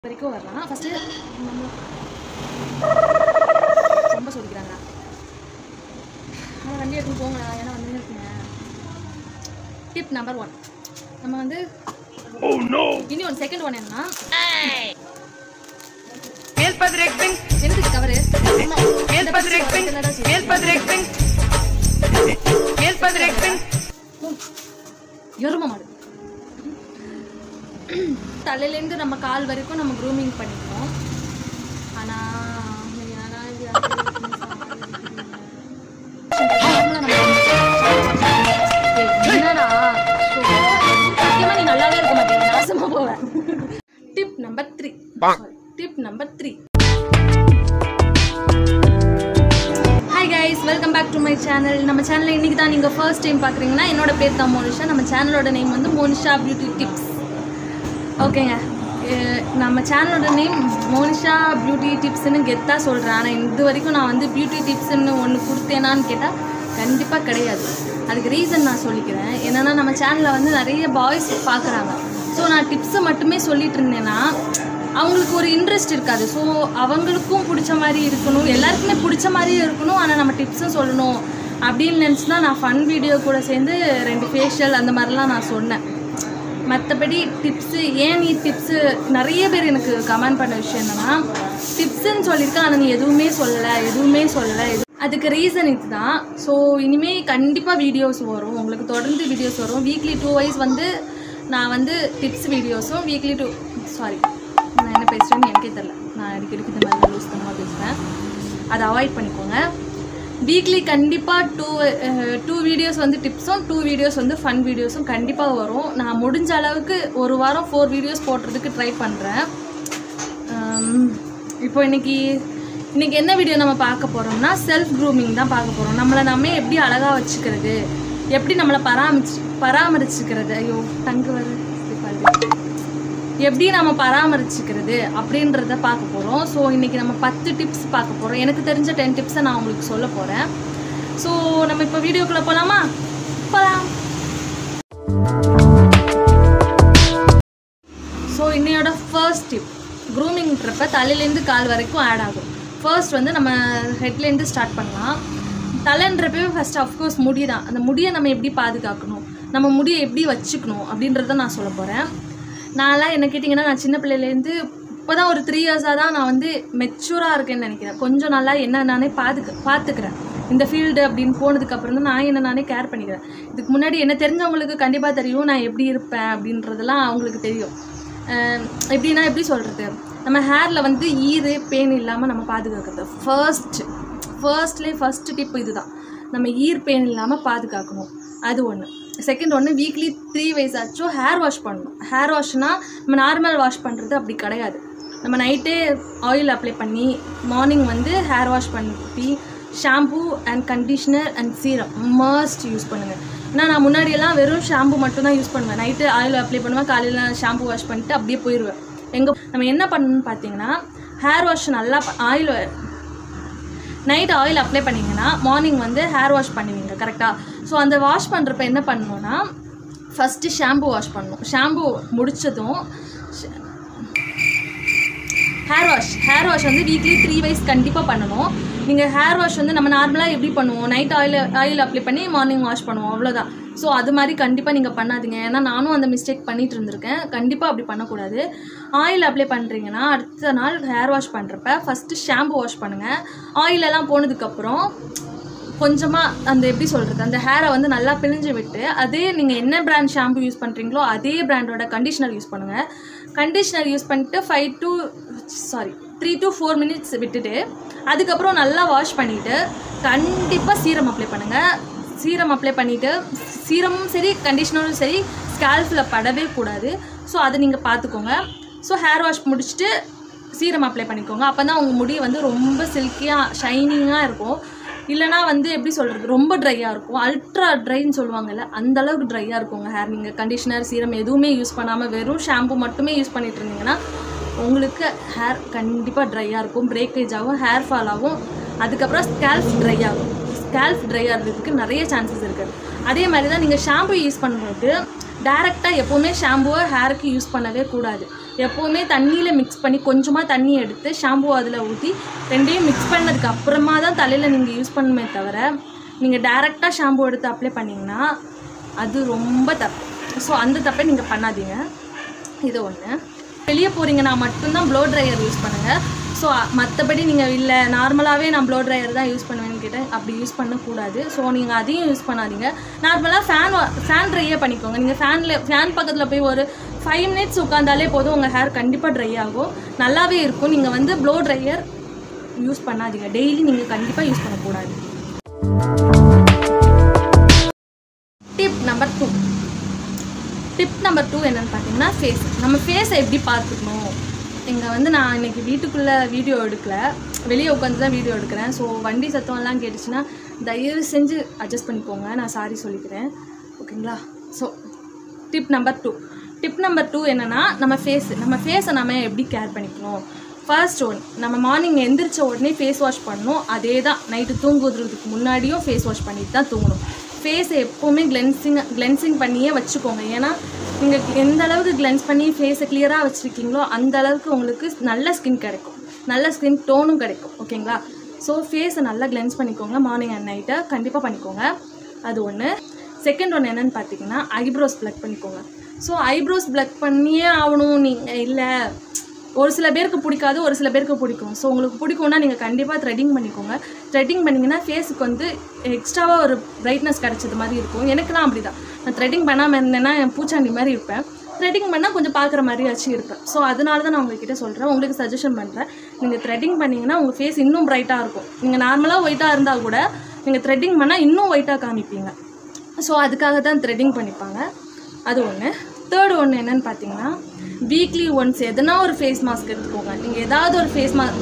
வரைக்கும் வரலாம் ஃபஸ்ட்டு ரொம்ப சொல்லிக்கிறாங்க ஆனால் வண்டி எடுத்துன்னு போங்க ஏன்னா வந்து இருக்குங்க டிப் நம்பர் ஒன் நம்ம வந்து இனி ஒன் செகண்ட் ஒன் என்னன்னா Meelpadrekking, எனக்கு கவரு meelpadrekking, meelpadrekking, meelpadrekking. எரும மாடு தலையிலேருந்து நம்ம கால் வரைக்கும் நம்ம க்ரூமிங் பண்ணிக்கிறோம் ஆனால் என்னடா சத்தியமா நீ நல்லாவே இருக்க மாட்டேங்க நாசமா போவேன் tip number three tip number three hi guys welcome back to my channel நம்ம சேனலில் இன்றைக்கி தான் நீங்கள் ஃபர்ஸ்ட் டைம் பார்க்குறீங்கன்னா என்னோட பேர் தான் மோனிஷா நம்ம சேனலோட நேம் வந்து மோனிஷா பியூட்டி டிப்ஸ் ஓகேங்க அஹ் நம்ம சேனலோட நேம் மோனிஷா பியூட்டி டிப்ஸ்னு கெத்தாக சொல்கிறேன் ஆனால் இது வரைக்கும் நான் வந்து பியூட்டி டிப்ஸ்னு ஒன்று கொடுத்தேனான்னு கேட்டால் கண்டிப்பாக கிடையாது அதுக்கு ரீசன் நான் சொல்லிக்கிறேன் என்னென்னா நம்ம சேனலில் வந்து நிறைய பாய்ஸ் பார்க்குறாங்க ஸோ நான் டிப்ஸை மட்டுமே சொல்லிட்டு இருந்தேன்னா அவங்களுக்கு ஒரு இன்ட்ரெஸ்ட் இருக்காது ஸோ அவங்களுக்கும் பிடிச்ச மாதிரி இருக்கணும் எல்லாருக்குமே பிடிச்ச மாதிரியும் இருக்கணும் ஆனால் நம்ம டிப்ஸும் சொல்லணும் அப்படின்னு நினச்சி தான் நான் ஃபன் வீடியோ கூட சேர்ந்து ரெண்டு ஃபேஷியல் அந்த மாதிரிலாம் நான் சொன்னேன் மற்றபடி டிப்ஸு ஏன் நீ டிப்ஸு நிறைய பேர் எனக்கு கமெண்ட் பண்ண விஷயம் என்னன்னா டிப்ஸுன்னு சொல்லியிருக்கேன் ஆனால் நீ எதுவுமே சொல்லலை எதுவுமே சொல்லலை எது அதுக்கு ரீசன் இதுதான் ஸோ இனிமேல் கண்டிப்பாக வீடியோஸ் வரும் உங்களுக்கு தொடர்ந்து வீடியோஸ் வரும் வீக்லி டூ வைஸ் வந்து நான் வந்து டிப்ஸ் வீடியோஸும் வீக்லி டூ சாரி நான் என்ன பேசுகிறேன்னு எனக்கே தெரில நான் அடிக்கடிக்கு இந்த மாதிரி லூஸ் பண்ணாமல் பேசுகிறேன் அதை அவாய்ட் பண்ணிக்கோங்க வீக்லி கண்டிப்பாக டூ டூ வீடியோஸ் வந்து டிப்ஸும் டூ வீடியோஸ் வந்து ஃபன் வீடியோஸும் கண்டிப்பாக வரும் நான் முடிஞ்ச அளவுக்கு ஒரு வாரம் ஃபோர் வீடியோஸ் போடுறதுக்கு ட்ரை பண்ணுறேன் இப்போ இன்னைக்கு இன்னைக்கு என்ன வீடியோ நம்ம பார்க்க போகிறோம்னா செல்ஃப் க்ரூமிங் தான் பார்க்க போகிறோம் நம்மளை நம்ம எப்படி அழகாக வச்சுக்கிறது எப்படி நம்மளை பராமரிச்சு பராமரிச்சுக்கிறது ஐயோ தங்கு வர எப்படி நம்ம பராமரிச்சுக்கிறது அப்படின்றத பார்க்க போகிறோம் ஸோ இன்றைக்கி நம்ம பத்து டிப்ஸ் பார்க்க போகிறோம் எனக்கு தெரிஞ்ச டென் டிப்ஸை நான் உங்களுக்கு சொல்ல போகிறேன் ஸோ நம்ம இப்போ வீடியோக்குள்ளே போகலாமா போகலாம் ஸோ இன்னையோட ஃபர்ஸ்ட் டிப் க்ரூமிங்ன்றப்ப தலையிலேருந்து கால் வரைக்கும் ஆட் ஆகும் ஃபர்ஸ்ட் வந்து நம்ம ஹெட்லேருந்து ஸ்டார்ட் பண்ணலாம் தலைன்றப்பவே ஃபஸ்ட் அஃப்கோர்ஸ் முடி தான் அந்த முடியை நம்ம எப்படி பாதுகாக்கணும் நம்ம முடியை எப்படி வச்சுக்கணும் அப்படின்றத நான் சொல்ல போகிறேன் நான்லாம் என்ன கேட்டிங்கன்னா நான் சின்ன பிள்ளையிலேருந்து இப்போ தான் ஒரு த்ரீ இயர்ஸாக தான் நான் வந்து மெச்சூராக இருக்கேன்னு நினைக்கிறேன் கொஞ்சம் நல்லா என்ன நானே பாதுக்க பார்த்துக்கிறேன் இந்த ஃபீல்டு அப்படின்னு போனதுக்கப்புறம் தான் நான் என்ன நானே கேர் பண்ணிக்கிறேன் இதுக்கு முன்னாடி என்ன தெரிஞ்சவங்களுக்கு கண்டிப்பாக தெரியும் நான் எப்படி இருப்பேன் அப்படின்றதெல்லாம் அவங்களுக்கு தெரியும் அஹ் எப்படின்னா எப்படி சொல்கிறது நம்ம ஹேரில் வந்து ஈரு பேன் இல்லாமல் நம்ம பாதுகாக்கிறது ஃபர்ஸ்ட் ஃபர்ஸ்ட்லேயே ஃபர்ஸ்ட் டிப் இதுதான் நம்ம ஈர் பெயின் இல்லாமல் பாதுகாக்கணும் அது ஒன்று செகண்ட் ஒன்று வீக்லி த்ரீ வைஸ் ஆச்சும் ஹேர் வாஷ் பண்ணணும் ஹேர் வாஷ்னால் நம்ம நார்மல் வாஷ் பண்ணுறது அப்படி கிடையாது நம்ம நைட்டே ஆயில் அப்ளை பண்ணி மார்னிங் வந்து ஹேர் வாஷ் பண்ணி shampoo and conditioner and serum must use பண்ணுங்கள் ஏன்னா நான் முன்னாடியெல்லாம் வெறும் ஷாம்பு மட்டும் தான் யூஸ் பண்ணுவேன் நைட்டு ஆயில் அப்ளை பண்ணுவேன் காலையில் ஷாம்பு வாஷ் பண்ணிட்டு அப்படியே போயிடுவேன் எங்கே நம்ம என்ன பண்ணணும்னு பார்த்தீங்கன்னா ஹேர் வாஷ் நல்லா ஆயில் நைட் ஆயில் அப்ளை பண்ணிங்கன்னா மார்னிங் வந்து ஹேர் வாஷ் பண்ணுவீங்க கரெக்டாக ஸோ அந்த வாஷ் பண்ணுறப்ப என்ன பண்ணணும்னா ஃபஸ்ட்டு ஷாம்பு வாஷ் பண்ணணும் ஷாம்பு முடித்ததும் ஹேர் வாஷ் ஹேர் வாஷ் வந்து வீக்லி த்ரீ வைஸ் கண்டிப்பாக பண்ணணும் நீங்கள் ஹேர் வாஷ் வந்து நம்ம நார்மலாக எப்படி பண்ணுவோம் நைட் ஆயில் ஆயில் அப்ளை பண்ணி மார்னிங் வாஷ் பண்ணுவோம் அவ்வளோதான் ஸோ அது மாதிரி கண்டிப்பாக நீங்கள் பண்ணாதீங்க ஏன்னா நானும் அந்த மிஸ்டேக் பண்ணிட்டு இருந்திருக்கேன் கண்டிப்பாக அப்படி பண்ணக்கூடாது ஆயில் அப்ளை பண்ணுறீங்கன்னா அடுத்த நாள் ஹேர் வாஷ் பண்ணுறப்ப ஃபஸ்ட்டு ஷாம்பு வாஷ் பண்ணுங்கள் ஆயிலெல்லாம் போனதுக்கப்புறம் கொஞ்சமாக அந்த எப்படி சொல்கிறது அந்த ஹேரை வந்து நல்லா பிழிஞ்சு விட்டு அதே நீங்கள் என்ன பிராண்ட் ஷாம்பு யூஸ் பண்ணுறீங்களோ அதே பிராண்டோட கண்டிஷ்னர் யூஸ் பண்ணுங்கள் கண்டிஷ்னர் யூஸ் பண்ணிட்டு five to sorry three to four minutes விட்டுட்டு அதுக்கப்புறம் நல்லா வாஷ் பண்ணிவிட்டு கண்டிப்பாக சீரம் அப்ளை பண்ணுங்கள் சீரம் அப்ளை பண்ணிவிட்டு சீரமும் சரி கண்டிஷ்னரும் சரி ஸ்கேல்ஃபில் படவே கூடாது ஸோ அதை நீங்கள் பார்த்துக்கோங்க ஸோ ஹேர் வாஷ் முடிச்சுட்டு சீரம் அப்ளை பண்ணிக்கோங்க அப்போ தான் உங்கள் முடி வந்து ரொம்ப சில்கியாக ஷைனிங்காக இருக்கும் இல்லைனா வந்து எப்படி சொல்கிறது ரொம்ப ட்ரையாக இருக்கும் அல்ட்ரா ட்ரைன்னு சொல்லுவாங்கல்ல அந்த அளவுக்கு ட்ரையாக இருக்குங்க ஹேர் நீங்கள் கண்டிஷனர் சீரம் எதுவுமே யூஸ் பண்ணாமல் வெறும் ஷாம்பு மட்டுமே யூஸ் பண்ணிட்டு இருந்தீங்கன்னா உங்களுக்கு ஹேர் கண்டிப்பாக ட்ரையாக இருக்கும் பிரேக்கேஜ் ஆகும் ஹேர் ஃபால் ஆகும் அதுக்கப்புறம் ஸ்கேல்ஃப் ட்ரை ஆகும் ஸ்கேல்ஃப் ட்ரை ஆகிறதுக்கு நிறைய சான்சஸ் இருக்குது அதே மாதிரி தான் நீங்கள் ஷாம்பு யூஸ் பண்ணும்போது டேரெக்டாக எப்போவுமே ஷாம்புவை ஹேருக்கு யூஸ் பண்ணவே கூடாது எப்போவுமே தண்ணியில் மிக்ஸ் பண்ணி கொஞ்சமாக தண்ணி எடுத்து ஷாம்பு அதில் ஊற்றி ரெண்டையும் மிக்ஸ் பண்ணதுக்கு அப்புறமா தான் தலையில் நீங்கள் யூஸ் பண்ணணுமே தவிர நீங்கள் டேரெக்டாக ஷாம்பு எடுத்து அப்ளை பண்ணிங்கன்னா அது ரொம்ப தப்பு ஸோ அந்த தப்பை நீங்கள் பண்ணாதீங்க இது ஒன்று வெளியே போகிறீங்கன்னா மட்டும்தான் ப்ளோ ட்ரையர் யூஸ் பண்ணுங்கள் ஸோ மற்றபடி நீங்கள் இல்லை நார்மலாகவே நான் ப்ளோ ட்ரையர் தான் யூஸ் பண்ணுவேன்னு கேட்டேன் அப்படி யூஸ் பண்ணக்கூடாது ஸோ நீங்கள் அதையும் யூஸ் பண்ணாதீங்க நார்மலாக ஃபேன் ஃபேன் ட்ரையே பண்ணிக்கோங்க நீங்கள் ஃபேனில் ஃபேன் பக்கத்தில் போய் ஒரு ஃபைவ் மினிட்ஸ் உட்காந்தாலே போதும் உங்கள் ஹேர் கண்டிப்பாக ட்ரை ஆகும் நல்லாவே இருக்கும் நீங்கள் வந்து ப்ளோ ட்ரையர் யூஸ் பண்ணாதீங்க டெய்லி நீங்கள் கண்டிப்பாக யூஸ் பண்ணக்கூடாது tip number two tip number two என்னென்னு பார்த்தீங்கன்னா ஃபேஸ் நம்ம ஃபேஸை எப்படி பார்த்துக்கணும் இங்கே வந்து நான் இன்னைக்கு வீட்டுக்குள்ளே வீடியோ எடுக்கல வெளியே உட்காந்து தான் வீடியோ எடுக்கிறேன் ஸோ வண்டி சத்தம்லாம் கேட்டுச்சுன்னா தயவு செஞ்சு அட்ஜஸ்ட் பண்ணிக்கோங்க நான் சாரி சொல்லிக்கிறேன் ஓகேங்களா so tip number two tip number two என்னென்னா நம்ம ஃபேஸ் நம்ம ஃபேஸை நம்ம எப்படி கேர் பண்ணிக்கணும் ஃபர்ஸ்ட் ஒன் நம்ம மார்னிங் எந்திரிச்ச உடனே ஃபேஸ் வாஷ் பண்ணணும் அதே தான் நைட்டு தூங்குறதுக்கு முன்னாடியும் ஃபேஸ் வாஷ் பண்ணிட்டு தான் தூங்கணும் ஃபேஸை எப்போவுமே கிளென்சிங் கிளென்சிங் பண்ணியே வச்சுக்கோங்க ஏன்னா நீங்கள் எந்த அளவுக்கு கிளென்ஸ் பண்ணி ஃபேஸை கிளியராக வச்சுருக்கீங்களோ அந்த அளவுக்கு உங்களுக்கு நல்ல ஸ்கின் கிடைக்கும் நல்ல ஸ்கின் டோனும் கிடைக்கும் ஓகேங்களா ஸோ ஃபேஸை நல்லா கிளென்ஸ் பண்ணிக்கோங்க மார்னிங் அண்ட் நைட்டை கண்டிப்பாக பண்ணிக்கோங்க அது ஒன்று செகண்ட் ஒன்று என்னென்னு பார்த்தீங்கன்னா ஐப்ரோஸ் ப்ளக் பண்ணிக்கோங்க ஸோ ஐப்ரோஸ் ப்ளக் பண்ணியே ஆகணும் நீங்கள் இல்லை ஒரு சில பேருக்கு பிடிக்காது ஒரு சில பேருக்கு பிடிக்கும் ஸோ உங்களுக்கு பிடிக்கும்னா நீங்கள் கண்டிப்பாக த்ரெட்டிங் பண்ணிக்கோங்க த்ரெட்டிங் பண்ணிங்கன்னா ஃபேஸுக்கு வந்து எக்ஸ்ட்ராவாக ஒரு பிரைட்னஸ் கிடச்சது மாதிரி இருக்கும் எனக்குலாம் அப்படி தான் நான் த்ரெட்டிங் பண்ணாமல் இருந்தேன்னா என் பூச்சாண்டி மாதிரி இருப்பேன் த்ரெட்டிங் பண்ணால் கொஞ்சம் பார்க்குற மாதிரியாச்சும் இருப்பேன் ஸோ அதனால தான் நான் உங்ககிட்ட சொல்கிறேன் உங்களுக்கு சஜஷன் பண்ணுறேன் நீங்கள் த்ரெட்டிங் பண்ணிங்கன்னா உங்கள் ஃபேஸ் இன்னும் பிரைட்டாக இருக்கும் நீங்கள் நார்மலாக ஒயிட்டாக இருந்தால் கூட நீங்கள் த்ரெட்டிங் பண்ணால் இன்னும் ஒயிட்டாக காமிப்பீங்க ஸோ அதுக்காக தான் த்ரெட்டிங் பண்ணிப்பாங்க அது ஒன்று தேர்ட் ஒன்று என்னன்னு பார்த்தீங்கன்னா வீக்லி ஒன்ஸ் எதனா ஒரு ஃபேஸ் மாஸ்க் எடுத்துக்கோங்க நீங்கள் ஏதாவது ஒரு ஃபேஸ் மா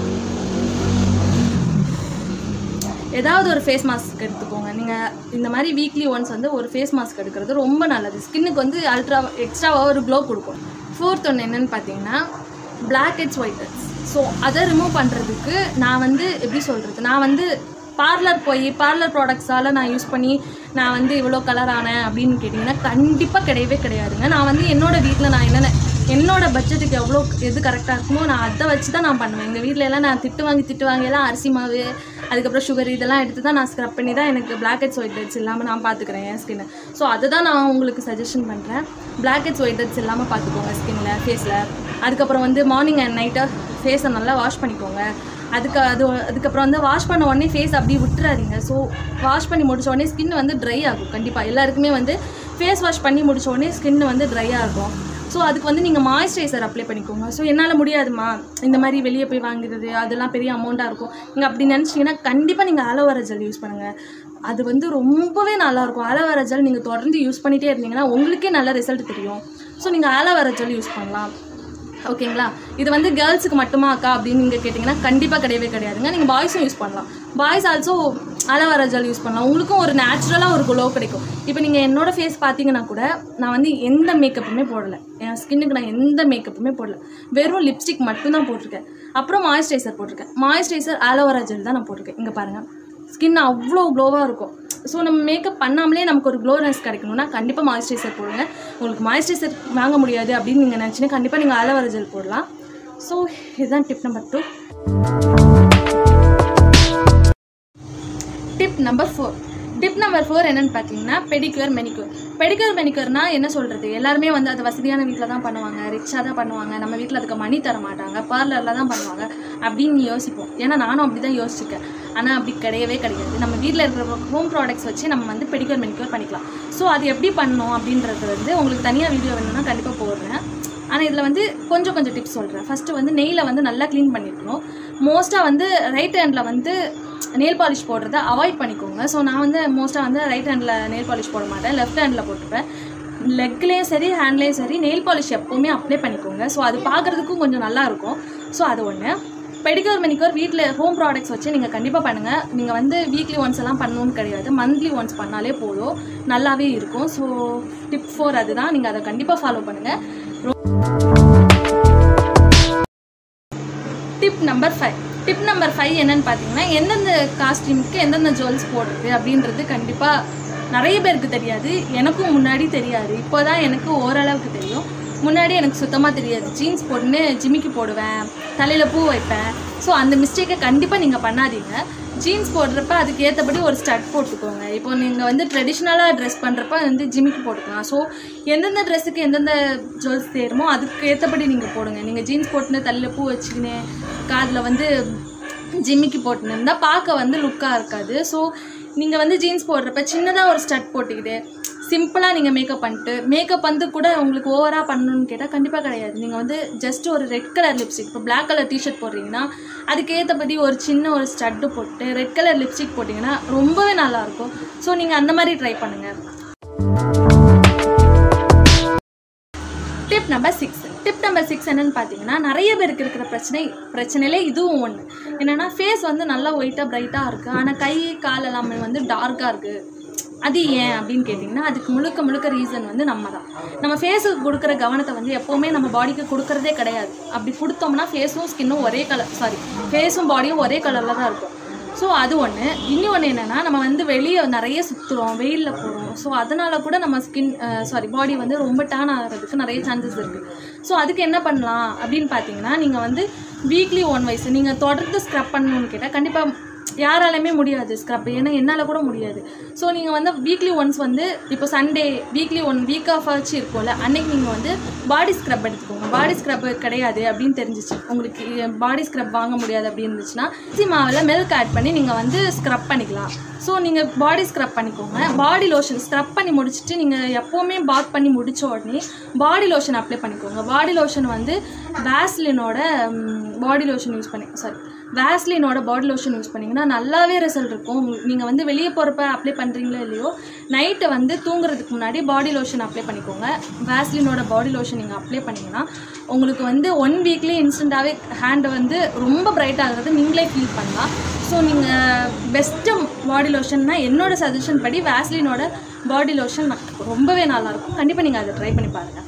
ஏதாவது ஒரு ஃபேஸ் மாஸ்க் எடுத்துக்கோங்க நீங்கள் இந்த மாதிரி வீக்லி ஒன்ஸ் வந்து ஒரு ஃபேஸ் மாஸ்க் எடுக்கிறது ரொம்ப நல்லது ஸ்கின்னுக்கு வந்து அல்ட்ரா எக்ஸ்ட்ராவாக ஒரு க்ளோ கொடுக்கும் ஃபோர்த் ஒன்று என்னென்னு பார்த்தீங்கன்னா blackheads whiteheads so அதை ரிமூவ் பண்ணுறதுக்கு நான் வந்து எப்படி சொல்கிறது நான் வந்து பார்லர் போய் பார்லர் ப்ராடக்ட்ஸால் நான் யூஸ் பண்ணி நான் வந்து இவ்வளோ கலர் ஆனேன் அப்படின்னு கேட்டிங்கன்னா கண்டிப்பாக கிடையவே கிடையாதுங்க நான் வந்து என்னோடய வீட்டில் நான் என்னென்ன என்னோட பட்ஜெட்டுக்கு எவ்வளோ எது கரெக்டாக இருக்குமோ நான் அதை வச்சு தான் நான் பண்ணுவேன் எங்கள் வீட்டில் எல்லாம் நான் திட்டு வாங்கி திட்டு வாங்கி எல்லாம் அரிசி மாவு அதுக்கப்புறம் சுகர் இதெல்லாம் எடுத்து தான் நான் ஸ்க்ரப் பண்ணி தான் எனக்கு பிளாக் ஹெட்ஸ் ஒயிட் ஹெட்ஸ் இல்லாமல் நான் பார்த்துக்கிறேன் என் ஸ்கின்னை ஸோ அதை தான் நான் உங்களுக்கு சஜஷன் பண்ணுறேன் பிளாக் ஹெட்ஸ் ஒயிட் ஹெட்ஸ் இல்லாமல் பார்த்துக்கோங்க ஸ்கின்ல ஃபேஸில் அதுக்கப்புறம் வந்து மார்னிங் அண்ட் நைட்டை ஃபேஸை நல்லா வாஷ் பண்ணிக்கோங்க அதுக்கு அது அதுக்கப்புறம் வந்து வாஷ் பண்ண உடனே ஃபேஸ் அப்படியே விட்டுறாதீங்க ஸோ வாஷ் பண்ணி முடிச்ச உடனே ஸ்கின் வந்து ட்ரை ஆகும் கண்டிப்பாக எல்லாருக்குமே வந்து ஃபேஸ் வாஷ் பண்ணி முடிச்ச உடனே ஸ்கின் வந்து ட்ரை ஆகும் ஸோ அதுக்கு வந்து நீங்கள் மாய்ஸ்சரைசர் அப்ளை பண்ணிக்கோங்க ஸோ என்னால் முடியாதுமா இந்த மாதிரி வெளியே போய் வாங்குறது அதெல்லாம் பெரிய அமௌண்ட்டாக இருக்கும் நீங்கள் அப்படி நினச்சிங்கன்னா கண்டிப்பாக நீங்கள் ஆலோவேரா ஜெல் யூஸ் பண்ணுங்கள் அது வந்து ரொம்பவே நல்லாயிருக்கும் ஆலோவேரா ஜெல் நீங்கள் தொடர்ந்து யூஸ் பண்ணிகிட்டே இருந்தீங்கன்னா உங்களுக்கே நல்ல ரிசல்ட் தெரியும் ஸோ நீங்கள் ஆலோவேரா ஜெல் யூஸ் பண்ணலாம் ஓகேங்களா இது வந்து கேர்ள்ஸுக்கு மட்டுமா அக்கா அப்படின்னு நீங்கள் கேட்டிங்கன்னா கண்டிப்பாக கிடையவே கிடையாதுங்க நீங்கள் பாய்ஸும் யூஸ் பண்ணலாம் boys also aloe vera gel use பண்ணலாம் உங்களுக்கும் ஒரு நேச்சுரலாக ஒரு க்ளோ கிடைக்கும் இப்போ நீங்கள் என்னோட ஃபேஸ் பார்த்தீங்கன்னா கூட நான் வந்து எந்த மேக்கப்புமே போடலை என் ஸ்கின்னுக்கு நான் எந்த மேக்கப்புமே போடல வெறும் லிப்ஸ்டிக் மட்டும்தான் போட்டிருக்கேன் அப்புறம் மாய்ஸ்சரைசர் போட்டிருக்கேன் மாய்ஸ்சரைசர் ஆலோவேரா ஜெல் தான் நான் போட்டிருக்கேன் இங்கே பாருங்கள் ஸ்கின் அவ்வளோ க்ளோவாக இருக்கும் ஸோ நம்ம மேக்கப் பண்ணாமலே நமக்கு ஒரு க்ளோனஸ் கிடைக்கணும்னா கண்டிப்பாக மாய்ஸ்சரைசர் போடுங்க உங்களுக்கு மாய்ஸ்சரைசர் வாங்க முடியாது அப்படின்னு நீங்கள் நினச்சினா கண்டிப்பாக நீங்கள் ஆலோவேரா ஜெல் போடலாம் ஸோ இதுதான் tip number two tip number four tip number four என்னன்னு பார்த்தீங்கன்னா பெடிக்யூர் மெனிக்யூர் பெடிக்யூர் மெனிக்யூர்னா என்ன சொல்கிறது எல்லாருமே வந்து அது வசதியான வீட்டில் தான் பண்ணுவாங்க ரிச்சாக தான் பண்ணுவாங்க நம்ம வீட்டில் அதுக்கு மணி தர மாட்டாங்க பார்லரில் தான் பண்ணுவாங்க அப்படின்னு யோசிப்போம் ஏன்னா நானும் அப்படி தான் யோசிச்சிருக்கேன் ஆனால் அப்படி கிடையவே கிடையாது நம்ம வீட்டில் இருக்கிற ஹோம் ப்ராடக்ட்ஸ் வச்சு நம்ம வந்து பெடிக்யூர் மெனிக்யூர் பண்ணிக்கலாம் ஸோ அது எப்படி பண்ணணும் அப்படின்றது வந்து உங்களுக்கு தனியாக வீடியோ வேணும்னா கண்டிப்பாக போடுறேன் ஆனால் இதில் வந்து கொஞ்சம் கொஞ்சம் டிப்ஸ் சொல்கிறேன் ஃபஸ்ட்டு வந்து நெயிலை வந்து நல்லா க்ளீன் பண்ணிருக்கணும் மோஸ்ட்டாக வந்து ரைட் ஹேண்டில் வந்து நெயில் பாலிஷ் போடுறத அவாய்ட் பண்ணிக்கோங்க ஸோ நான் வந்து மோஸ்ட்டாக வந்து ரைட் ஹேண்டில் நெயில் பாலிஷ் போட மாட்டேன் லெஃப்ட் ஹேண்டில் போட்டுப்பேன் லெக்லேயும் சரி ஹேண்ட்லேயும் சரி நெயில் பாலிஷ் எப்போவுமே அப்ளை பண்ணிக்கோங்க ஸோ அது பார்க்குறதுக்கும் கொஞ்சம் நல்லா இருக்கும் ஸோ அது ஒன்று பெடிக்யூர் மெனிக்யூர் வீட்டில் ஹோம் ப்ராடக்ட்ஸ் வச்சு நீங்கள் கண்டிப்பாக பண்ணுங்கள் நீங்கள் வந்து வீக்லி ஒன்ஸ் எல்லாம் பண்ணணும்னு கிடையாது மந்த்லி ஒன்ஸ் பண்ணாலே போதும் நல்லாவே இருக்கும் ஸோ டிப் ஃபோர் அதுதான் நீங்கள் அதை கண்டிப்பாக ஃபாலோ பண்ணுங்கள் tip number five tip number five என்னன்னு பார்த்தீங்கன்னா எந்தெந்த காஸ்டியூமுக்கு எந்தெந்த ஜுவல்ஸ் போடுறது அப்படின்றது கண்டிப்பாக நிறைய பேருக்கு தெரியாது எனக்கும் முன்னாடி தெரியாது இப்போ தான் எனக்கு ஓரளவுக்கு தெரியும் முன்னாடி எனக்கு சுத்தமாக தெரியாது ஜீன்ஸ் போட்டுன்னு ஜிமிக்கி போடுவேன் தலையில் பூ வைப்பேன் ஸோ அந்த மிஸ்டேக்கை கண்டிப்பாக நீங்கள் பண்ணாதீங்க ஜீன்ஸ் போடுறப்ப அதுக்கு ஏற்றபடி ஒரு ஸ்டட் போட்டுக்கோங்க இப்போ நீங்கள் வந்து ட்ரெடிஷ்னலாக ட்ரெஸ் பண்ணுறப்ப வந்து ஜிமிக்கி போட்டுக்கலாம் ஸோ எந்தெந்த ட்ரெஸ்ஸுக்கு எந்தெந்த ஜுவல்ஸ் தேருமோ அதுக்கு ஏற்றபடி நீங்கள் போடுங்க நீங்கள் ஜீன்ஸ் போட்டுன்னு தலையில் பூ வச்சுக்கின்னு காதில் வந்து ஜிம்மிக்கு போட்டுன்னு இருந்தால் பார்க்க வந்து லுக்காக இருக்காது ஸோ நீங்கள் வந்து ஜீன்ஸ் போடுறப்ப சின்னதாக ஒரு ஸ்டட் போட்டுக்கிட்டு சிம்பிளாக நீங்கள் மேக்கப் பண்ணிட்டு மேக்கப் வந்து கூட உங்களுக்கு ஓவராக பண்ணணும்னு கேட்டால் கண்டிப்பாக கிடையாது நீங்கள் வந்து ஜஸ்ட் ஒரு ரெட் கலர் லிப்ஸ்டிக் இப்போ Black கலர் டிஷர்ட் போடுறீங்கன்னா அதுக்கு ஏற்றபடி ஒரு சின்ன ஒரு ஸ்டட்டு போட்டு ரெட் கலர் லிப்ஸ்டிக் போட்டிங்கன்னா ரொம்பவே நல்லாயிருக்கும் ஸோ நீங்கள் அந்த மாதிரி ட்ரை பண்ணுங்கள் tip number six tip number six என்னன்னு பார்த்தீங்கன்னா நிறைய பேருக்கு இருக்கிற பிரச்சனை பிரச்சனையிலே இதுவும் ஒன்று என்னென்னா ஃபேஸ் வந்து நல்லா ஒயிட்டாக பிரைட்டாக இருக்குது ஆனால் கை கால் எல்லாமே வந்து டார்க்காக இருக்குது அது ஏன் அப்படின்னு கேட்டிங்கன்னா அதுக்கு முழுக்க முழுக்க ரீசன் வந்து நம்ம தான் நம்ம ஃபேஸுக்கு கொடுக்குற கவனத்தை வந்து எப்போவுமே நம்ம பாடிக்கு கொடுக்குறதே கிடையாது அப்படி கொடுத்தோம்னா ஃபேஸும் ஸ்கின்னும் ஒரே கலர் சாரி ஃபேஸும் பாடியும் ஒரே கலரில் தான் இருக்கும் ஸோ அது ஒன்று இன்னும் ஒன்று என்னென்னா நம்ம வந்து வெளியே நிறைய சுற்றுறோம் வெயிலில் போகிறோம் ஸோ அதனால் கூட நம்ம ஸ்கின் சாரி பாடி வந்து ரொம்ப டேன் ஆகிறதுக்கு நிறைய சான்சஸ் இருக்குது ஸோ அதுக்கு என்ன பண்ணலாம் அப்படின்னு பார்த்தீங்கன்னா நீங்கள் வந்து வீக்லி ஒன் வைஸ் நீங்கள் தொடர்ந்து ஸ்க்ரப் பண்ணணும்னு கேட்டால் கண்டிப்பாக யாராலையுமே முடியாது ஸ்க்ரப் ஏன்னா என்னால் கூட முடியாது ஸோ நீங்கள் வந்து வீக்லி ஒன்ஸ் வந்து இப்போ Sunday weekly one week off ஆச்சு இருக்கும்ல அன்னைக்கு நீங்கள் வந்து பாடி ஸ்க்ரப் எடுத்துக்கோங்க பாடி ஸ்க்ரப் கிடையாது அப்படின்னு தெரிஞ்சிச்சு உங்களுக்கு பாடி ஸ்க்ரப் வாங்க முடியாது அப்படின்னு இருந்துச்சுன்னா இட்லி மாவில் மில்க் ஆட் பண்ணி நீங்கள் வந்து ஸ்க்ரப் பண்ணிக்கலாம் ஸோ நீங்கள் பாடி ஸ்க்ரப் பண்ணிக்கோங்க பாடி லோஷன் ஸ்க்ரப் பண்ணி முடிச்சுட்டு நீங்கள் எப்போவுமே பாத் பண்ணி முடிச்ச உடனே பாடி லோஷன் அப்ளை பண்ணிக்கோங்க பாடி லோஷன் வந்து வேஸ்லினோட பாடி லோஷன் யூஸ் பண்ணி சாரி வேஸ்லினோட பாடி லோஷன் யூஸ் பண்ணிங்கன்னா நல்லாவே ரிசல்ட் இருக்கும் நீங்கள் வந்து வெளியே போகிறப்ப அப்ளை பண்ணுறீங்களோ இல்லையோ நைட்டு வந்து தூங்குறதுக்கு முன்னாடி பாடி லோஷன் அப்ளை பண்ணிக்கோங்க வேஸ்லினோட பாடி லோஷன் நீங்கள் அப்ளை பண்ணிங்கன்னா உங்களுக்கு வந்து ஒன் வீக்லேயே இன்ஸ்டண்ட்டாகவே ஹேண்டு வந்து ரொம்ப பிரைட் ஆகுறது நீங்களே ஃபீல் பண்ணலாம் ஸோ நீங்கள் பெஸ்ட்டு பாடி லோஷன்னா என்னோட சஜஷன் படி வேஸ்லினோட பாடி லோஷன் ரொம்பவே நல்லாயிருக்கும் கண்டிப்பாக நீங்கள் அதை ட்ரை பண்ணி பாருங்கள்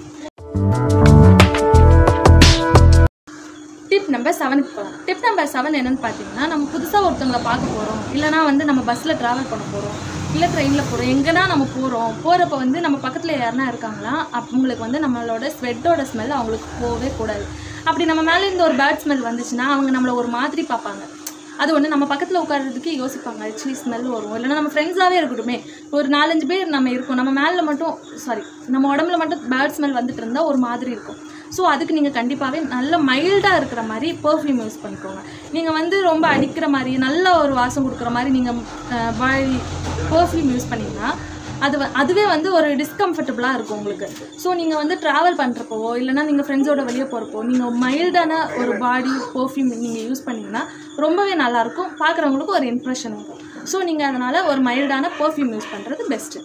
டிப் நம்பர் செவனுக்கு போகலாம் டிப் நம்பர் செவன் என்னன்னு பார்த்தீங்கன்னா நம்ம புதுசாக ஒருத்தவங்களை பார்க்க போகிறோம் இல்லைனா வந்து நம்ம பஸ்ஸில் ட்ராவல் பண்ண போகிறோம் இல்லை ட்ரெயினில் போகிறோம் எங்கன்னா நம்ம போகிறோம் போகிறப்ப வந்து நம்ம பக்கத்தில் யாருனா இருக்காங்களா அவங்களுக்கு வந்து நம்மளோட ஸ்வெட்டோட ஸ்மெல் அவங்களுக்கு போகவே கூடாது அப்படி நம்ம மேலே இருந்து ஒரு பேட் ஸ்மெல் வந்துச்சுன்னா அவங்க நம்மளை ஒரு மாதிரி பார்ப்பாங்க அது ஒன்று நம்ம பக்கத்தில் உட்கார்றதுக்கு யோசிப்பாங்க ஆக்சுவலி ஸ்மெல் வரும் இல்லைன்னா நம்ம ஃப்ரெண்ட்ஸாகவே இருக்கட்டுமே ஒரு நாலஞ்சு பேர் நம்ம இருக்கோம் நம்ம மேலே மட்டும் சாரி நம்ம உடம்புல மட்டும் பேட் ஸ்மெல் வந்துட்டு இருந்தால் ஒரு மாதிரி இருக்கும் ஸோ அதுக்கு நீங்கள் கண்டிப்பாகவே நல்ல மைல்டாக இருக்கிற மாதிரி பர்ஃப்யூம் யூஸ் பண்ணிக்கோங்க நீங்கள் வந்து ரொம்ப அடிக்கிற மாதிரி நல்ல ஒரு வாசம் கொடுக்குற மாதிரி நீங்கள் பாடி பர்ஃப்யூம் யூஸ் பண்ணிங்கன்னா அது வ- அதுவே வந்து ஒரு டிஸ்கம்ஃபர்டபுளாக இருக்கும் உங்களுக்கு ஸோ நீங்கள் வந்து ட்ராவல் பண்ணுறப்போ இல்லைன்னா நீங்கள் ஃப்ரெண்ட்ஸோட வெளியே போகிறப்போ நீங்கள் மைல்டான ஒரு பாடி பர்ஃப்யூம் நீங்கள் யூஸ் பண்ணிங்கன்னா ரொம்பவே நல்லாயிருக்கும் பார்க்குறவங்களுக்கு ஒரு இம்ப்ரெஷன் இருக்கும் ஸோ நீங்கள் அதனால் ஒரு மைல்டான பர்ஃப்யூம் யூஸ் பண்ணுறது best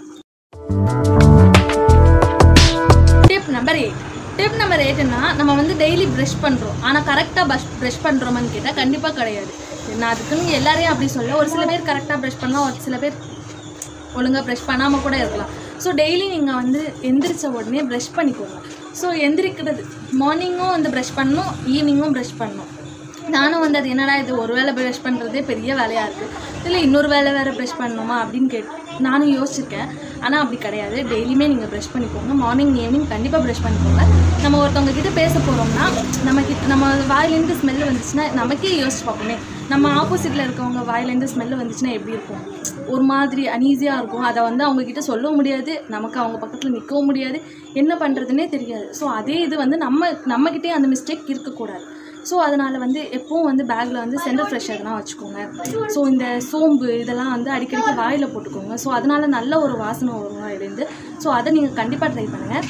tip number eight tip number எயிட்னா நம்ம வந்து டெய்லி ப்ரஷ் பண்ணுறோம் ஆனால் கரெக்டாக பஷ் ப்ரஷ் பண்ணுறோமான்னு கேட்டால் கண்டிப்பாக கிடையாது நான் அதுக்குன்னு எல்லாரையும் அப்படி சொல்ல ஒரு சில பேர் கரெக்டாக ப்ரஷ் பண்ணலாம் ஒரு சில பேர் ஒழுங்காக ப்ரஷ் பண்ணாமல் கூட இருக்கலாம் ஸோ டெய்லி நீங்கள் வந்து எந்திரிச்ச உடனே ப்ரஷ் பண்ணிக்கோங்க ஸோ எந்திரிக்கிறது மார்னிங்கும் வந்து ப்ரஷ் பண்ணணும் ஈவினிங்கும் ப்ரஷ் பண்ணணும் நானும் வந்து அது என்னடா இது ஒரு வேளை ப்ரஷ் பண்ணுறதே பெரிய வேலையாக இருக்குது இல்லை இன்னொரு வேலை வேறு ப்ரஷ் பண்ணணுமா அப்படின்னு கேட்டு நானும் யோசிச்சிருக்கேன் ஆனால் அப்படி கிடையாது டெய்லியுமே நீங்கள் ப்ரஷ் பண்ணிக்கோங்க மார்னிங் ஈவினிங் கண்டிப்பாக ப்ரஷ் பண்ணிக்கோங்க நம்ம ஒருத்தவங்க கிட்ட பேச போகிறோம்னா நம்ம கிட்ட நம்ம வாயிலேருந்து ஸ்மெல் வந்துச்சுன்னா நமக்கே யோசிச்சு பார்ப்போமே நம்ம ஆப்போசிட்டில் இருக்கவங்க வாயிலேருந்து ஸ்மெல் வந்துச்சுன்னா எப்படி இருக்கும் ஒரு மாதிரி அனீஸியாக இருக்கும் அதை வந்து அவங்க கிட்ட சொல்லவும் முடியாது நமக்கு அவங்க பக்கத்தில் நிற்கவும் முடியாது என்ன பண்ணுறதுனே தெரியாது ஸோ அதே இது வந்து நம்ம நம்மக்கிட்டே அந்த மிஸ்டேக் இருக்கக்கூடாது ஸோ அதனால் வந்து எப்பவும் வந்து பேக்கில் வந்து சென்டர் ஃப்ரெஷர்லாம் வச்சுக்கோங்க ஸோ இந்த சோம்பு இதெல்லாம் வந்து அடிக்கடிக்கு வாயில் போட்டுக்கோங்க ஸோ அதனால நல்ல ஒரு வாசனை வரும் வாயிலேருந்து ஸோ அதை நீங்கள் கண்டிப்பாக ட்ரை பண்ணுங்கள்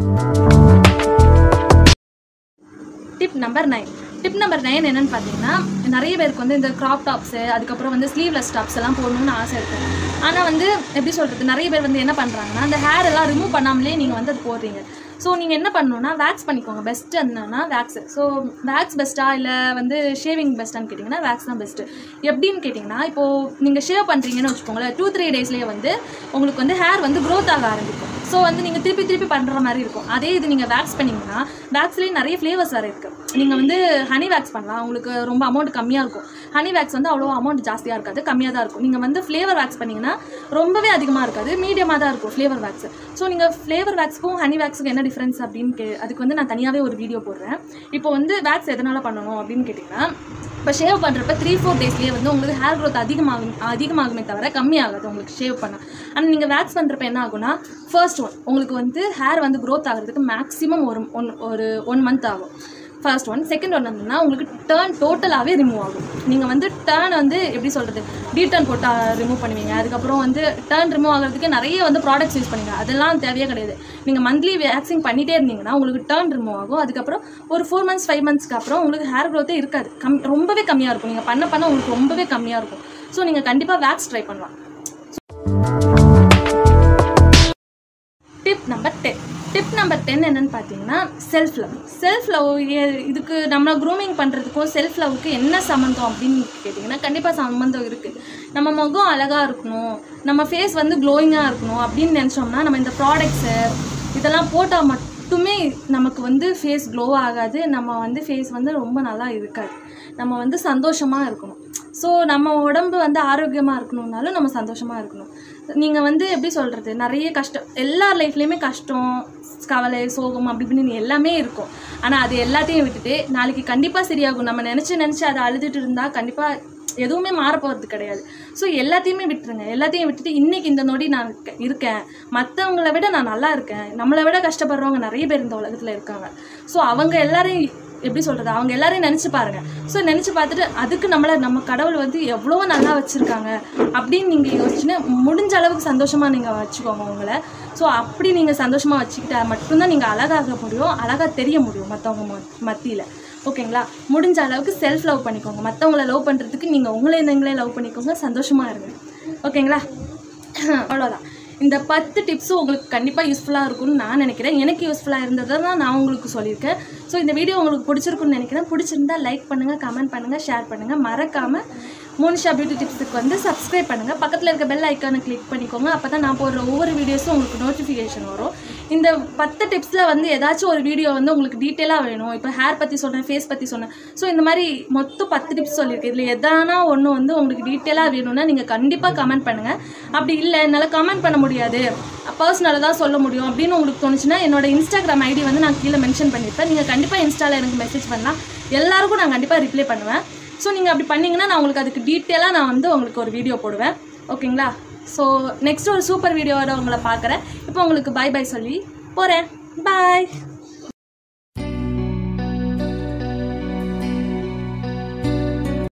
tip number nine tip number nine என்னன்னு பார்த்தீங்கன்னா நிறைய பேருக்கு வந்து இந்த க்ராப் டாப்ஸு அதுக்கப்புறம் வந்து ஸ்லீவ்லெஸ் டாப்ஸ் எல்லாம் போடணும்னு ஆசை இருக்கும் ஆனால் வந்து எப்படி சொல்கிறது நிறைய பேர் வந்து என்ன பண்ணுறாங்கன்னா அந்த ஹேர் எல்லாம் ரிமூவ் பண்ணாமலே நீங்கள் வந்து அது போடுறீங்க ஸோ நீங்கள் என்ன பண்ணணும்னா வேக்ஸ் பண்ணிக்கோங்க பெஸ்ட் என்னன்னா வேக்ஸ் ஸோ வேக்ஸ் பெஸ்ட்டா இல்லை வந்து ஷேவிங் பெஸ்ட்டான்னு கேட்டிங்கன்னா வேக்ஸ் தான் பெஸ்ட்டு எப்படின்னு கேட்டிங்கன்னா இப்போது நீங்கள் ஷேவ் பண்ணுறீங்கன்னு வச்சுக்கோங்களேன் டூ த்ரீ டேஸ்லேயே வந்து உங்களுக்கு வந்து ஹேர் வந்து க்ரோத் ஆக ஆரம்பிக்கும் ஸோ வந்து நீங்கள் திருப்பி திருப்பி பண்ணுற மாதிரி இருக்கும் அதே இது நீங்கள் வேக்ஸ் பண்ணிங்கன்னா வேக்ஸ்லேயே நிறைய ஃப்ளேவர்ஸ் வேறு இருக்குது நீங்கள் வந்து ஹனி வேக்ஸ் பண்ணலாம் உங்களுக்கு ரொம்ப அமௌண்ட் கம்மியாக இருக்கும் ஹனி வேக்ஸ் வந்து அவ்வளோ அமௌண்ட் ஜாஸ்தியாக இருக்காது கம்மியாக தான் இருக்கும் நீங்கள் வந்து ஃப்ளேவர் வேக்ஸ் பண்ணிங்கன்னா ரொம்பவே அதிகமாக இருக்காது மீடியமாக தான் இருக்கும் ஃப்ளேவர் வேக்ஸ் ஸோ நீங்கள் ஃப்ளேவர் வேக்ஸ்க்கும் ஹனி வேக்ஸுக்கும் என்ன டிஃப்ரென்ஸ் அப்படின்னு கே அதுக்கு வந்து நான் தனியாகவே ஒரு வீடியோ போடுறேன் இப்போ வந்து வேக்ஸ் எதனால் பண்ணணும் அப்படின்னு கேட்டிங்கன்னா இப்போ ஷேவ் பண்ணுறப்ப த்ரீ ஃபோர் டேஸ்லேயே வந்து உங்களுக்கு ஹேர் க்ரோத் அதிகமாகும் அதிகமாகுமே தவிர கம்மியாகாது உங்களுக்கு ஷேவ் பண்ணால் ஆனால் நீங்கள் வேக்ஸ் பண்ணுறப்ப என்ன ஆகும்னா ஃபர்ஸ்ட் ஒன் உங்களுக்கு வந்து ஹேர் வந்து க்ரோத் ஆகிறதுக்கு மேக்ஸிமம் ஒரு ஒன் ஒரு ஒன் மந்த் ஆகும் ஃபர்ஸ்ட் ஒன் செகண்ட் ஒன் என்னன்னா உங்களுக்கு டேர்ன் டோட்டலாகவே ரிமூவ் ஆகும் நீங்கள் வந்து டேர்ன் வந்து எப்படி சொல்கிறது டீடர்ன் போட்டு ரிமூவ் பண்ணுவீங்க அதுக்கப்புறம் வந்து டேர்ன் ரிமூவ் ஆகிறதுக்கு நிறைய வந்து ப்ராடக்ட்ஸ் யூஸ் பண்ணுவீங்க அதெல்லாம் தேவையே கிடையாது நீங்கள் மந்த்லி வேக்சிங் பண்ணிகிட்டே இருந்தீங்கன்னா உங்களுக்கு டேர்ன் ரிமூவ் ஆகும் அதுக்கப்புறம் ஒரு ஃபோர் மந்த்ஸ் ஃபைவ் மந்த்ஸ்க்கு அப்புறம் உங்களுக்கு ஹேர் க்ரோத்தே இருக்காது கம் ரொம்பவே கம்மியாக இருக்கும் நீங்கள் பண்ண பண்ண உங்களுக்கு ரொம்பவே கம்மியாக இருக்கும் ஸோ நீங்கள் கண்டிப்பாக வேக்ஸ் ட்ரை பண்ணலாம் tip number ten tip number ten என்னன்னு பார்த்தீங்கன்னா செல்ஃப் லவ் செல்ஃப் லவ் இதுக்கு நம்மளை க்ரூமிங் பண்ணுறதுக்கும் செல்ஃப் லவ்வுக்கு என்ன சம்மந்தம் அப்படின்னு கேட்டிங்கன்னா கண்டிப்பாக சம்மந்தம் இருக்குது நம்ம முகம் அழகாக இருக்கணும் நம்ம ஃபேஸ் வந்து க்ளோயிங்காக இருக்கணும் அப்படின்னு நினச்சோம்னா நம்ம இந்த ப்ராடக்ட்ஸு இதெல்லாம் போட்டால் மட்டுமே நமக்கு வந்து ஃபேஸ் க்ளோ ஆகாது நம்ம வந்து ஃபேஸ் வந்து ரொம்ப நல்லா இருக்காது நம்ம வந்து சந்தோஷமாக இருக்கணும் ஸோ நம்ம உடம்பு வந்து ஆரோக்கியமாக இருக்கணும்னாலும் நம்ம சந்தோஷமாக இருக்கணும் நீங்கள் வந்து எப்படி சொல்கிறது நிறைய கஷ்டம் எல்லார் லைஃப்லேயுமே கஷ்டம் கவலை சோகம் அப்படி இப்படின்னு எல்லாமே இருக்கும் ஆனால் அது எல்லாத்தையும் விட்டுட்டு நாளைக்கு கண்டிப்பாக சரியாகும் நம்ம நினச்சி நினச்சி அதை அழுதுட்டு இருந்தால் கண்டிப்பாக எதுவுமே மாற போகிறது கிடையாது ஸோ எல்லாத்தையுமே விட்டுருங்க எல்லாத்தையும் விட்டுட்டு இன்னைக்கு இந்த நொடி நான் இருக்க- இருக்கேன் மற்றவங்கள விட நான் நல்லா இருக்கேன் நம்மளை விட கஷ்டப்படுறவங்க நிறைய பேர் இந்த உலகத்தில் இருக்காங்க ஸோ அவங்க எல்லாரையும் எப்படி சொல்கிறது அவங்க எல்லாரையும் நினச்சி பாருங்க ஸோ நினச்சி பார்த்துட்டு அதுக்கு நம்மளை நம்ம கடவுள் வந்து எவ்வளோ நல்லா வச்சுருக்காங்க அப்படின்னு நீங்கள் யோசிச்சுன்னு முடிஞ்ச அளவுக்கு சந்தோஷமாக நீங்கள் வச்சுக்கோங்க உங்களை ஸோ அப்படி நீங்கள் சந்தோஷமாக வச்சுக்கிட்டா மட்டும்தான் நீங்கள் அழகாக முடியும் அழகாக தெரிய முடியும் மற்றவங்க ம மத்தியில் ஓகேங்களா முடிஞ்ச அளவுக்கு செல்ஃப் லவ் பண்ணிக்கோங்க மற்றவங்கள லவ் பண்ணுறதுக்கு நீங்கள் உங்களே நீங்களே லவ் பண்ணிக்கோங்க சந்தோஷமாக இருங்க ஓகேங்களா அவ்வளோதான் இந்த பத்து டிப்ஸும் உங்களுக்கு கண்டிப்பாக யூஸ்ஃபுல்லாக இருக்கும்னு நான் நினைக்கிறேன் எனக்கு யூஸ்ஃபுல்லாக இருந்ததை தான் நான் உங்களுக்கு சொல்லியிருக்கேன் ஸோ இந்த வீடியோ உங்களுக்கு பிடிச்சிருக்குன்னு நினைக்கிறேன் பிடிச்சிருந்தா லைக் பண்ணுங்கள் கமெண்ட் பண்ணுங்கள் ஷேர் பண்ணுங்கள் மறக்காமல் மோனிஷா பியூட்டி டிப்ஸுக்கு வந்து சப்ஸ்கிரைப் பண்ணுங்கள் பக்கத்தில் இருக்க பெல் ஐக்கானை கிளிக் பண்ணிக்கோங்க அப்போ தான் நான் போடுற ஒவ்வொரு வீடியோஸும் உங்களுக்கு நோட்டிஃபிகேஷன் வரும் இந்த பத்து டிப்ஸில் வந்து ஏதாச்சும் ஒரு வீடியோ வந்து உங்களுக்கு டீட்டெயிலாக வேணும் இப்போ ஹேர் பற்றி சொன்னேன் ஃபேஸ் பற்றி சொன்னேன் ஸோ இந்த மாதிரி மொத்தம் பத்து டிப்ஸ் சொல்லியிருக்கேன் இதில் எதானா ஒன்று வந்து உங்களுக்கு டீட்டெயிலாக வேணும்னா நீங்கள் கண்டிப்பாக கமெண்ட் பண்ணுங்கள் அப்படி இல்லை என்னால் கமெண்ட் பண்ண முடியாது பர்சனலாக தான் சொல்ல முடியும் அப்படின்னு உங்களுக்கு தோணுச்சுன்னா என்னோட இன்ஸ்டாகிராம் ஐடி வந்து நான் கீழே மென்ஷன் பண்ணியிருப்பேன் நீங்கள் கண்டிப்பாக இன்ஸ்டாவில் எனக்கு மெசேஜ் பண்ணலாம் எல்லாருக்கும் நான் கண்டிப்பாக ரிப்ளை பண்ணுவேன் ஸோ நீங்கள் அப்படி பண்ணீங்கன்னா நான் உங்களுக்கு அதுக்கு டீட்டெயிலாக நான் வந்து உங்களுக்கு ஒரு வீடியோ போடுவேன் ஓகேங்களா ஸோ நெக்ஸ்ட் ஒரு சூப்பர் வீடியோவோட உங்களை பார்க்குறேன் இப்போ உங்களுக்கு பை பை சொல்லி போகிறேன் பாய்